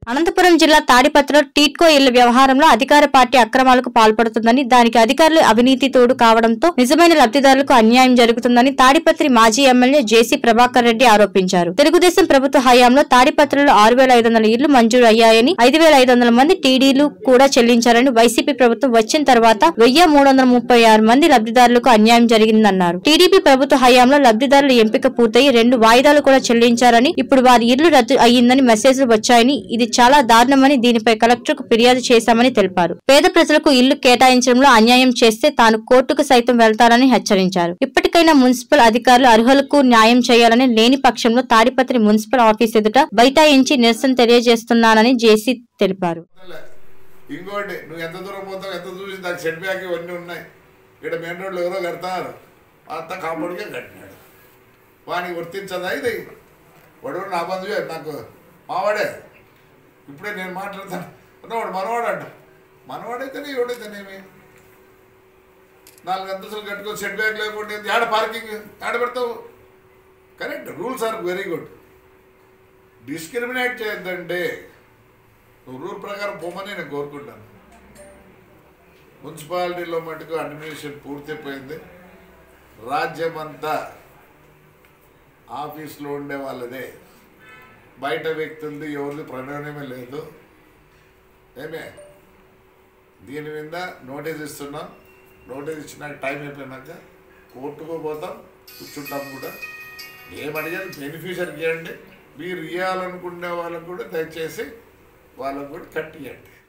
అనంతపురం జిల్లా తాడిపత్రిలో టీట్కో ఇళ్ల వ్యవహారంలో అధికార పార్టీ అక్రమాలకు పాల్పడుతుందని దానికి అధికారులు అవినీతి తోడు కావడంతో నిజమైన లబ్ధిదారులకు అన్యాయం జరుగుతుందని తాడిపత్రి మాజీ ఎమ్మెల్యే జేసీ ప్రభాకర్ రెడ్డి ఆరోపించారు తెలుగుదేశం ప్రభుత్వ హయాంలో తాడిపత్రిలో ఆరు వేల ఐదు వందల ఇళ్లు మంజూరు అయ్యాయని ఐదు వేల ఐదు వందల మంది టీడీలు కూడా చెల్లించారని వైసీపీ ప్రభుత్వం వచ్చిన తర్వాత వెయ్యి మూడు వందల ముప్పై ఆరు మంది లబ్ధిదారులకు అన్యాయం జరిగిందన్నారు టీడీపీ ప్రభుత్వ హయాంలో లబ్ధిదారుల ఎంపిక పూర్తయి రెండు వాయిదాలు కూడా చెల్లించారని ఇప్పుడు వారి ఇల్లు రద్దు అయ్యిందని మెసేజ్లు వచ్చాయని ఇది చాలా దారుణమని దీనిపై కలెక్టర్కు ఫిర్యాదు చేశామని తెలిపారు పేద ప్రజలకు ఇల్లు కేటాయించడంలో అన్యాయం చేస్తే తాను కోర్టుకు సైతం వెళ్తారని హెచ్చరించారు ఇప్పటికైనా మున్సిపల్ అధికారులు అర్హులకు న్యాయం చేయాలని లేని పక్షంలో తాడిపత్రి మున్సిపల్ ఆఫీస్ ఎదుట బైఠాయించి నిరసన తెలియజేస్తున్నానని జేసీ తెలిపారు లే. ఇంకోటి నువ్వు ఎంత దూరం పోతావు ఎంత చూసి దానికి సెట్ బ్యాక్ ఇవన్నీ ఉన్నాయి ఇక్కడ మెయిన్ రోడ్లు ఎవరో కడతారు అంతా కాంపౌండ్కే కట్టినాడు వానికి వర్తించదా ఇది వాడు నా బంధువే నాకు మావాడే ఇప్పుడే నేను మాట్లాడతాను అన్న వాడు మనవాడు అంట మనవాడైతేనే ఎవడైతేనేమి నాలుగు అంతస్తులు కట్టుకొని సెట్ బ్యాక్ లేకుండా ఏంది? ఆడ పార్కింగ్ ఆడ పెడతావు correct rules are very good discriminate చేయొద్దంటే నువ్వు రూల్ ప్రకారం పొమ్మని నేను కోరుకుంటాను మున్సిపాలిటీలో మటుకు అడ్మినిస్ట్రేషన్ పూర్తయిపోయింది రాజ్యమంతా ఆఫీస్లో ఉండే వాళ్ళదే బయట వ్యక్తులది ఎవరిది ప్రణయమే లేదు ఏమే దీని మీద నోటీస్ ఇస్తున్నాం నోటీస్ ఇచ్చినాక టైం అయిపోయినాక కోర్టుకు పోతాం కూర్చుంటాం కూడా ఏమడిగారు బెనిఫిషియర్కి ఇవ్వండి మీరు ఇవ్వాలనుకునే వాళ్ళకు కూడా దయచేసి వాళ్ళకు కూడా కట్టియండి